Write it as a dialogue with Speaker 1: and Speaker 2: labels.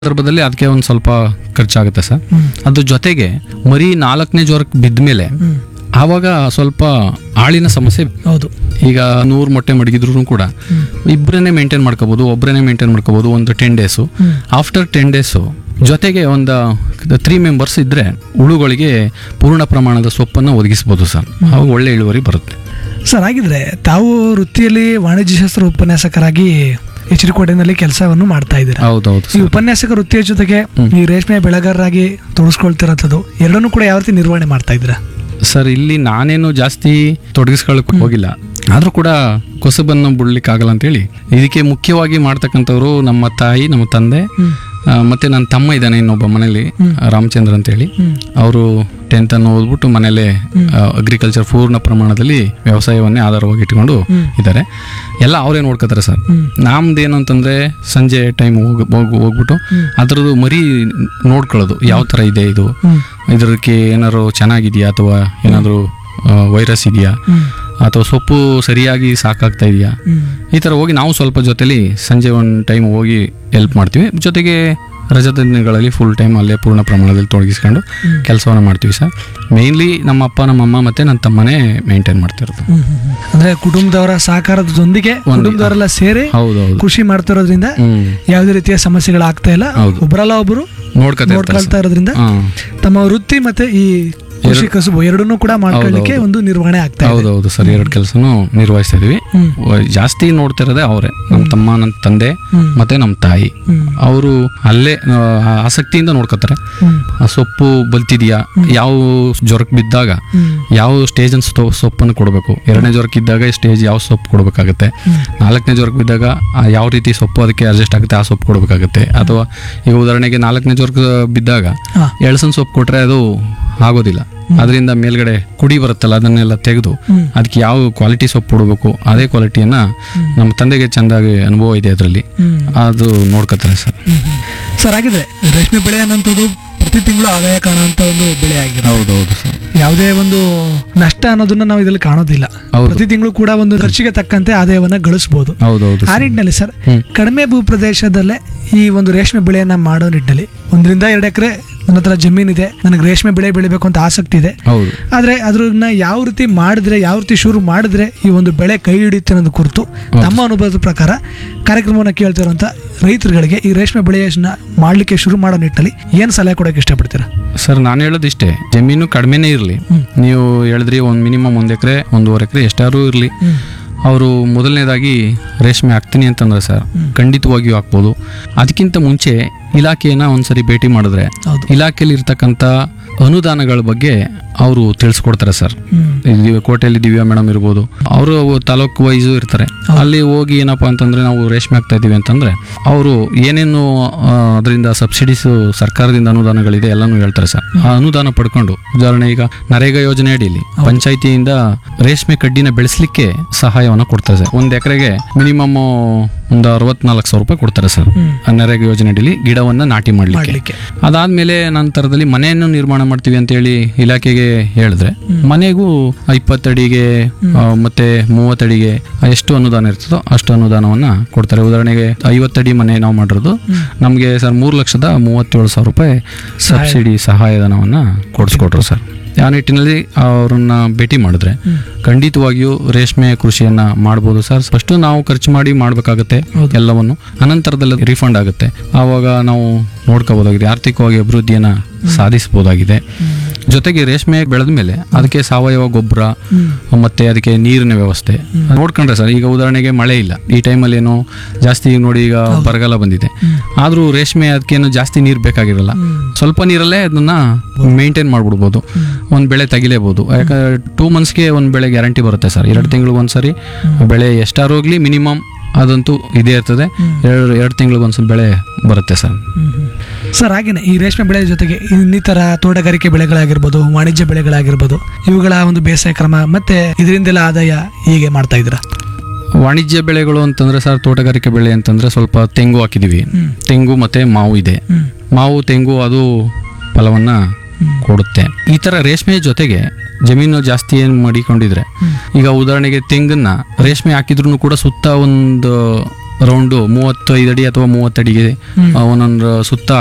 Speaker 1: ಸಂದರ್ಭದಲ್ಲಿ ಅದಕ್ಕೆ ಒಂದು ಸ್ವಲ್ಪ ಖರ್ಚಾಗುತ್ತೆ ಸರ್
Speaker 2: ಹ್ಮ್.
Speaker 1: ಅದ್ರ ಜೊತೆಗೆ ಮರಿ ನಾಲ್ಕನೇ ಜ್ವರಕ್ಕೆ ಬಿದ್ದ ಮೇಲೆ
Speaker 2: ಹ್ಮ್.
Speaker 1: ಆವಾಗ ಸ್ವಲ್ಪ ಆಳಿನ ಸಮಸ್ಯೆ
Speaker 2: ಹೌದು
Speaker 1: ಈಗ ನೂರು ಮೊಟ್ಟೆ ಮಡಗಿದ್ರು ಕೂಡ ಇಬ್ಬರನ್ನೇ ಮೇಂಟೈನ್ ಮಾಡ್ಕೋಬೋದು ಒಬ್ಬರನ್ನೇ ಮೇಂಟೈನ್ ಮಾಡ್ಕೋಬೋದು ಒಂದು ten days
Speaker 2: hmm.
Speaker 1: After ten days ಜೊತೆಗೆ ಒಂದು ತ್ರೀ ಮೆಂಬರ್ಸ್ ಇದ್ದರೆ ಹುಳುಗಳಿಗೆ ಪೂರ್ಣ ಪ್ರಮಾಣದ ಸೊಪ್ಪನ್ನು ಒದಗಿಸ್ಬೋದು ಸರ್ ಅವಾಗ ಒಳ್ಳೆ ಇಳುವರಿ ಬರುತ್ತೆ
Speaker 2: ಸರ್ ಹಾಗಿದ್ರೆ ತಾವು ವೃತ್ತಿಯಲ್ಲಿ ವಾಣಿಜ್ಯಶಾಸ್ತ್ರ ಉಪನ್ಯಾಸಕರಾಗಿ ಎಚ್ ಡಿ ಕೋಟೆನಲ್ಲಿ ಕೆಲಸವನ್ನು ಮಾಡ್ತಾ ಇದ್ದೀರಾ
Speaker 1: ಹೌದೌದು
Speaker 2: ಈ
Speaker 1: ಸರ್
Speaker 2: ಉಪನ್ಯಾಸಕ ವೃತ್ತಿಯ ಜೊತೆಗೆ ಈ ರೇಷ್ಮೆ ಬೆಳೆಗಾರರಾಗಿ ತೊಡಗಿಸ್ಕೊಳ್ತಿರೋಂಥದ್ದು ಎರಡನ್ನೂ ಕೂಡ ಯಾವ ರೀತಿ ನಿರ್ವಹಣೆ ಮಾಡ್ತಾ ಇದ್ದೀರಾ
Speaker 1: ಸರ್ ಇಲ್ಲಿ ನಾನೇನು ಜಾಸ್ತಿ ತೊಡಗಿಸ್ಕೊಳ್ಳಕ್ಕೆ ಹೋಗಿಲ್ಲ ಆದರೂ ಕೂಡ ಕೊಸಬನ್ನು ಬಿಡ್ಲಿಕ್ಕೆ ಆಗಲ್ಲ ಅಂತೇಳಿ ಇದಕ್ಕೆ ಮುಖ್ಯವಾಗಿ ಮಾಡ್ತಕ್ಕಂಥವ್ರು ನಮ್ಮ ತಾಯಿ ನಮ್ಮ ತಂದೆ ಆ, ಮತ್ತೆ ನನ್ನ ತಮ್ಮ ಇದ್ದಾನೆ ಇನ್ನೊಬ್ಬ ಮನೇಲಿ ರಾಮಚಂದ್ರ ಅಂತೇಳಿ ಅವರು ಟೆಂತ್ ಅನ್ನು ಓದ್ಬಿಟ್ಟು ಮನೇಲೆ ಅಗ್ರಿಕಲ್ಚರ್ ಪೂರ್ಣ ಪ್ರಮಾಣದಲ್ಲಿ ವ್ಯವಸಾಯವನ್ನೇ ಆಧಾರವಾಗಿ ಇಟ್ಕೊಂಡು ಇದ್ದಾರೆ ಎಲ್ಲ ಅವರೇ ನೋಡ್ಕೋತಾರೆ ಸರ್ ನಮ್ದೇನು ಅಂತಂದ್ರೆ ಸಂಜೆ ಟೈಮ್ ಹೋಗಿ ಹೋಗ್- ಹೋಗ್ಬಿಟ್ಟು ಅದರದ್ದು ಮರಿ ನೋಡ್ಕೊಳ್ಳೋದು ಯಾವ ಥರ ಇದೆ ಇದು ಇದಕ್ಕೆ ಏನಾದ್ರು ಚೆನ್ನಾಗಿದೆಯಾ ಅಥವಾ ಏನಾದರೂ ವೈರಸ್ ಇದೆಯಾ ಅಥವಾ ಸೊಪ್ಪು ಸರಿಯಾಗಿ ಸಾಕಾಗ್ತಾ ಇದೆಯಾ ಈ ಥರ ಹೋಗಿ ನಾವು ಸ್ವಲ್ಪ ಜೊತೆಲಿ ಸಂಜೆ ಒಂದು ಟೈಮ್ ಹೋಗಿ ಹೆಲ್ಪ್ ಮಾಡ್ತೀವಿ ಜೊತೆಗೆ ರಜದ ದಿನಗಳಲ್ಲಿ ಫುಲ್ ಟೈಮ್ ಅಲ್ಲೇ ಪೂರ್ಣ ಪ್ರಮಾಣದಲ್ಲಿ ತೊಡಗಿಸ್ಕೊಂಡು ಕೆಲಸವನ್ನು ಮಾಡ್ತೀವಿ ಸರ್ ಮೇಯ್ನ್ಲಿ ನಮ್ಮ ಅಪ್ಪ ನಮ್ಮಮ್ಮ ಮತ್ತು ನನ್ನ ತಮ್ಮನೇ ಮೇಂಟೈನ್ ಮಾಡ್ತಿರೋದು
Speaker 2: ಅಂದ್ರೆ ಕುಟುಂಬದವರ ಸಹಕಾರದೊಂದಿಗೆ ಕುಟುಂಬದವರೆಲ್ಲ ಸೇರಿ
Speaker 1: ಹೌದೌದು
Speaker 2: ಕೃಷಿ ಮಾಡ್ತಿರೋದ್ರಿಂದ
Speaker 1: ಹ್ಮ್
Speaker 2: ಯಾವುದೇ ರೀತಿಯ ಸಮಸ್ಯೆಗಳಾಗ್ತಾ ಇಲ್ಲ
Speaker 1: ಹೌದು.
Speaker 2: ಒಬ್ಬರಲ್ಲ ಒಬ್ಬರು
Speaker 1: ನೋಡ್ಕೊತಾ ಇರ್ತಾರೆ
Speaker 2: ನೋಡ್ಕೊಳ್ತಾ ಇರೋದ್ರಿಂದ
Speaker 1: ಹಾಂ
Speaker 2: ತಮ್ಮ ವೃತ್ತಿ ಮತ್ತೆ ಈ ಕೃಷಿ ಕಸುಬು ಎರಡನ್ನೂ ಕೂಡ ಮಾಡ್ಕೊಳ್ಳಿಕ್ಕೆ ಒಂದು ನಿರ್ವಹಣೆ ಆಗ್ತಾ ಇದೆ
Speaker 1: ಹೌದೌದು ಸರ್ ಎರಡು ಕೆಲಸನೂ ನಿರ್ವಹಿಸ್ತಾ ಇದೀವಿ
Speaker 2: ಹ್ಮ್.
Speaker 1: ವ- ಜಾಸ್ತಿ ನೋಡ್ತಿರೋದೇ ಅವರೇ ನಮ್ಮ ತಮ್ಮ ನನ್ನ ತಂದೆ
Speaker 2: ಹ್ಮ್.
Speaker 1: ಮತ್ತೆ ನಮ್ಮ ತಾಯಿ
Speaker 2: ಹ್ಮ್.
Speaker 1: ಅವರು ಅಲ್ಲೇ ಆ, ಆಸಕ್ತಿಯಿಂದ ನೋಡ್ಕೋತಾರೆ
Speaker 2: ಹ್ಮ್.
Speaker 1: ಆ ಸೊಪ್ಪು ಬಲ್ತಿದ್ಯಾ ಯಾವ ಜ್ವರಕ್ಕೆ ಬಿದ್ದಾಗ
Speaker 2: ಹ್ಮ್.
Speaker 1: ಯಾವ ಸ್ಟೇಜ್ ಸೊಪ್ಪನ್ನು ಕೊಡಬೇಕು ಎರಡನೇ ಜ್ವರಕ್ಕೆ ಇದ್ದಾಗ ಸ್ಟೇಜ್ ಯಾವ ಸೊಪ್ಪು ಕೊಡಬೇಕಾಗುತ್ತೆ ನಾಲ್ಕನೇ ಜ್ವರಕ್ಕೆ ಬಿದ್ದಾಗ ಆ ಯಾವ ರೀತಿ ಸೊಪ್ಪು ಅದಕ್ಕೆ ಅಡ್ಜಸ್ಟ್ ಆಗುತ್ತೆ ಆ ಸೊಪ್ಪು ಕೊಡಬೇಕಾಗುತ್ತೆ ಅಥವಾ ಈಗ ಉದಾಹರಣೆಗೆ ನಾಲ್ಕನೇ ಜ್ವರಕ್ಕೆ ಬಿದ್ದಾಗ
Speaker 2: ಹಾ.
Speaker 1: ಎಳ್ಸನ್ ಸೊಪ್ಪು ಕೊಟ್ರೆ ಅದು ಆಗೋದಿಲ್ಲ ಅದರಿಂದ ಮೇಲ್ಗಡೆ ಕುಡಿ ಬರುತ್ತಲ್ಲ ಅದನ್ನೆಲ್ಲ ತೆಗೆದು
Speaker 2: ಹ್ಮ್.
Speaker 1: ಅದಕ್ಕೆ ಯಾವ ಕ್ವಾಲಿಟಿ ಸೊಪ್ಪು ಕೊಡಬೇಕು ಅದೇ ಕ್ವಾಲಿಟಿಯನ್ನ ನಮ್ಮ ತಂದೆಗೆ ಚೆಂದಾಗಿ ಅನುಭವ ಇದೆ ಅದರಲ್ಲಿ
Speaker 2: ಹ್ಮ್.
Speaker 1: ಅದು ನೋಡ್ಕೋತಾರೆ ಸರ್
Speaker 2: ಸರ್ ಹಾಗಿದ್ರೆ ರೇಷ್ಮೆ ಬೆಳೆ ಅನ್ನೋಂಥದ್ದು ಪ್ರತಿ ತಿಂಗಳು ಆದಾಯ ಕಾಣುವಂತ ಒಂದು ಬೆಳೆ ಆಗಿದೆ
Speaker 1: ಹೌದೌದು ಸರ್
Speaker 2: ಯಾವುದೇ ಒಂದು ನಷ್ಟ ಅನ್ನೋದನ್ನ ನಾವು ಇದರಲ್ಲಿ ಕಾಣೋದಿಲ್ಲ
Speaker 1: ಹೌದು.
Speaker 2: ಪ್ರತಿ ತಿಂಗಳು ಕೂಡ ಒಂದು ಖರ್ಚಿಗೆ ತಕ್ಕಂತೆ ಆದಾಯವನ್ನ ಗಳಿಸಬಹುದು
Speaker 1: ಹೌದೌದು
Speaker 2: ಆ ನಿಟ್ಟಿನಲ್ಲಿ ಸರ್
Speaker 1: ಹ್ಮ್.
Speaker 2: ಕಡಿಮೆ ಭೂ ಪ್ರದೇಶದಲ್ಲೇ ಈ ಒಂದು ರೇಷ್ಮೆ ಬೆಳೆಯನ್ನ ಮಾಡೋ ನಿಟ್ಟಿನಲ್ಲಿ ಒಂದರಿಂದ ಎರಡು ಎಕರೆ ನನ್ನ ಹತ್ರ ಜಮೀನಿದೆ ನನಗೆ ರೇಷ್ಮೆ ಬೆಳೆ ಬೆಳಿಬೇಕು ಅಂತ ಆಸಕ್ತಿ ಇದೆ
Speaker 1: ಹೌದು
Speaker 2: ಆದ್ರೆ ಅದ್ರನ್ನ ಯಾವ ರೀತಿ ಮಾಡಿದ್ರೆ ಯಾವ ರೀತಿ ಶುರು ಮಾಡಿದ್ರೆ ಈ ಒಂದು ಬೆಳೆ ಕೈ ಹಿಡಿಯುತ್ತೆ ಅನ್ನೋದು ಕುರಿತು ತಮ್ಮ ಅನುಭವದ ಪ್ರಕಾರ ಕಾರ್ಯಕ್ರಮವನ್ನು ಕೇಳ್ತಿರೋಂಥ ರೈತರುಗಳಿಗೆ ಈ ರೇಷ್ಮೆ ಬೆಳೆಯನ್ನ ಮಾಡ್ಲಿಕ್ಕೆ ಶುರು ಮಾಡೋ ನಿಟ್ಟಿನಲ್ಲಿ ಏನ್ ಸಲಹೆ ಕೊಡೋಕೆ ಇಷ್ಟಪಡ್ತೀರಾ
Speaker 1: ಸರ್ ನಾನು ಹೇಳೋದಿಷ್ಟೇ ಜಮೀನು ಕಡಿಮೆನೇ ಇರಲಿ ನೀವು ಹೇಳಿದ್ರಿ ಒಂದು ಮಿನಿಮಮ್ ಒಂದು ಎಕರೆ ಒಂದೂವರೆ ಎಕರೆ ಎಷ್ಟಾದ್ರೂ ಇರಲಿ ಅವರು ಮೊದಲನೇದಾಗಿ ರೇಷ್ಮೆ ಹಾಕ್ತೀನಿ ಅಂತಂದ್ರೆ ಸರ್ ಖಂಡಿತವಾಗಿಯೂ ಹಾಕ್ಬೋದು ಅದಕ್ಕಿಂತ ಮುಂಚೆ ಇಲಾಖೆಯನ್ನ ಒಂದ್ಸರಿ ಭೇಟಿ ಮಾಡಿದ್ರೆ
Speaker 2: ಹೌದು.
Speaker 1: ಇಲಾಖೆಯಲ್ಲಿ ಇರ್ತಕ್ಕಂಥ ಅನುದಾನಗಳ ಬಗ್ಗೆ ಅವರು ತಿಳಿಸ್ಕೊಡ್ತಾರೆ ಸರ್
Speaker 2: ಹ್ಮ್
Speaker 1: ಇಲ್ಲಿ ಕೋಟೆಯಲ್ಲಿ ದಿವ್ಯಾ ಮೇಡಮ್ ಇರ್ಬೋದು ಅವರು ತಾಲೂಕು ವೈಸು ಇರ್ತಾರೆ ಅಲ್ಲಿ ಹೋಗಿ ಏನಪ್ಪಾ ಅಂತಂದ್ರೆ ನಾವು ರೇಷ್ಮೆ ಆಗ್ತಾ ಇದೀವಿ ಅಂತಂದ್ರೆ ಅವರು ಏನೇನು ಅದರಿಂದ ಸಬ್ಸಿಡೀಸ್ ಸರ್ಕಾರದಿಂದ ಅನುದಾನಗಳಿದೆ ಎಲ್ಲಾನು ಹೇಳ್ತಾರೆ ಸರ್ ಆ ಅನುದಾನ ಪಡ್ಕೊಂಡು ಉದಾಹರಣೆ ಈಗ ನರೇಗಾ ಯೋಜನೆ ಅಡಿಯಲ್ಲಿ ಪಂಚಾಯಿತಿಯಿಂದ ರೇಷ್ಮೆ ಕಡ್ಡಿನ ಬೆಳೆಸಲಿಕ್ಕೆ ಸಹಾಯವನ್ನು ಕೊಡ್ತಾರೆ ಸರ್ ಒಂದ್ ಎಕರೆಗೆ ಮಿನಿಮಮ್ ಒಂದು ಅರವತ್ನಾಲ್ಕು ಸಾವಿರ ರೂಪಾಯಿ ಕೊಡ್ತಾರೆ ಸರ್ ಆ ನರೇಗಾ ಯೋಜನೆ ಅಡಿಯಲ್ಲಿ ಗಿಡವನ್ನ ನಾಟಿ ಮಾಡ್ಲಿಕ್ಕೆ
Speaker 2: ಮಾಡ್ಲಿಕ್ಕೆ
Speaker 1: ಅದಾದ್ಮೇಲೆ ನಂತರದಲ್ಲಿ ಮನೆಯನ್ನು ನಿರ್ಮಾಣ ಮಾಡ್ತೀವಿ ಅಂತ ಹೇಳಿ ಇಲಾಖೆಗೆ ಹೇಳಿದ್ರೆ ಮನೆಗೂ ಇಪ್ಪತ್ತಡಿಗೆ ಆ, ಮತ್ತೆ ಮೂವತ್ತಡಿಗೆ ಎಷ್ಟು ಅನುದಾನ ಇರ್ತದೋ ಅಷ್ಟು ಅನುದಾನವನ್ನ ಕೊಡ್ತಾರೆ ಉದಾಹರಣೆಗೆ ಐವತ್ತಡಿ ಮನೆ ನಾವು ಮಾಡಿರೋದು ನಮಗೆ ಸರ್ ಮೂರು ಲಕ್ಷದ ಮೂವತ್ತೇಳು ಸಾವಿರ ರೂಪಾಯಿ ಸಬ್ಸಿಡಿ ಸಹಾಯಧನವನ್ನ ಕೊಡಿಸ್ಕೊಟ್ರು ಸರ್ ಆ ನಿಟ್ಟಿನಲ್ಲಿ ಅವ್ರನ್ನ ಭೇಟಿ ಮಾಡಿದ್ರೆ ಖಂಡಿತವಾಗಿಯೂ ರೇಷ್ಮೆ ಕೃಷಿಯನ್ನ ಮಾಡ್ಬೋದು ಸರ್ ಫಸ್ಟ್ ನಾವು ಖರ್ಚು ಮಾಡಿ ಮಾಡ್ಬೇಕಾಗತ್ತೆ ಎಲ್ಲವನ್ನು ಅನಂತರದಲ್ಲಿ ರಿಫಂಡ್ ಆಗುತ್ತೆ ಆವಾಗ ನಾವು ನೋಡ್ಕೋಬಹುದಾಗಿದೆ ಆರ್ಥಿಕವಾಗಿ ಅಭಿವೃದ್ಧಿಯನ್ನ ಸಾಧಿಸಬಹುದಾಗಿದೆ ಜೊತೆಗೆ ರೇಷ್ಮೆ ಬೆಳೆದ ಮೇಲೆ ಅದಕ್ಕೆ ಸಾವಯವ ಗೊಬ್ಬರ ಮತ್ತೆ ಅದಕ್ಕೆ ನೀರಿನ ವ್ಯವಸ್ಥೆ ನೋಡ್ಕೊಂಡ್ರೆ ಸರ್ ಈಗ ಉದಾಹರಣೆಗೆ ಮಳೆ ಇಲ್ಲ ಈ ಟೈಮಲ್ಲಿ ಏನೋ ಜಾಸ್ತಿ ಈಗ ನೋಡಿ ಈಗ ಬರಗಾಲ ಬಂದಿದೆ ಆದ್ರೂ ರೇಷ್ಮೆ ಅದಕ್ಕೇನು ಜಾಸ್ತಿ ನೀರು ಬೇಕಾಗಿರಲ್ಲ ಸ್ವಲ್ಪ ನೀರಲ್ಲೇ ಅದನ್ನ ಮೇಂಟೈನ್ ಮಾಡ್ಬಿಡ್ಬೋದು ಒಂದ್ ಬೆಳೆ ತೆಗಿಲೇಬಹುದು ಯಾಕಂದ್ರೆ ಟೂ ಮಂತ್ಸ್ಗೆ ಒಂದ್ ಬೆಳೆ ಗ್ಯಾರಂಟಿ ಬರುತ್ತೆ ಸರ್ ಎರಡು ತಿಂಗಳು ಒಂದ್ಸರಿ ಬೆಳೆ ಎಷ್ಟಾರು ಹೋಗ್ಲಿ ಮಿನಿಮಮ್ ಅದಂತೂ ಇದೇ ಇರ್ತದೆ ಎರಡು ಎರಡು ತಿಂಗಳಿಗೆ ಒಂದ್ಸಲ ಬೆಳೆ ಬರುತ್ತೆ ಸರ್
Speaker 2: ಸರ್ ಹಾಗೇನೆ ಈ ರೇಷ್ಮೆ ಬೆಳೆ ಜೊತೆಗೆ ಇನ್ನಿತರ ತೋಟಗಾರಿಕೆ ಬೆಳೆಗಳಾಗಿರ್ಬೋದು ವಾಣಿಜ್ಯ ಬೆಳೆಗಳಾಗಿರ್ಬೋದು ಇವುಗಳ ಒಂದು ಬೇಸಾಯ ಕ್ರಮ ಮತ್ತೆ ಇದರಿಂದೆಲ್ಲ ಆದಾಯ ಹೀಗೆ ಮಾಡ್ತಾ ಇದ್ದೀರಾ
Speaker 1: ವಾಣಿಜ್ಯ ಬೆಳೆಗಳು ಅಂತಂದ್ರೆ ಸರ್ ತೋಟಗಾರಿಕೆ ಬೆಳೆ ಅಂತಂದ್ರೆ ಸ್ವಲ್ಪ ತೆಂಗು ಹಾಕಿದೀವಿ ತೆಂಗು ಮತ್ತೆ ಮಾವು ಇದೆ
Speaker 2: ಹ್ಮ್.
Speaker 1: ಮಾವು ತೆಂಗು ಅದು ಫಲವನ್ನ ಕೊಡುತ್ತೆ ಈ ತರ ರೇಷ್ಮೆ ಜೊತೆಗೆ ಜಮೀನು ಜಾಸ್ತಿ ಏನ್ ಮಾಡಿಕೊಂಡಿದ್ರೆ ಈಗ ಉದಾಹರಣೆಗೆ ತೆಂಗನ್ನ ರೇಷ್ಮೆ ಹಾಕಿದ್ರು ಕೂಡ ಸುತ್ತ ಒಂದು ರೌಂಡು ಮೂವತ್ತೈದು ಅಡಿ ಅಥವಾ ಮೂವತ್ತಡಿಗೆ ಆ, ಒಂದೊಂದು ಸುತ್ತ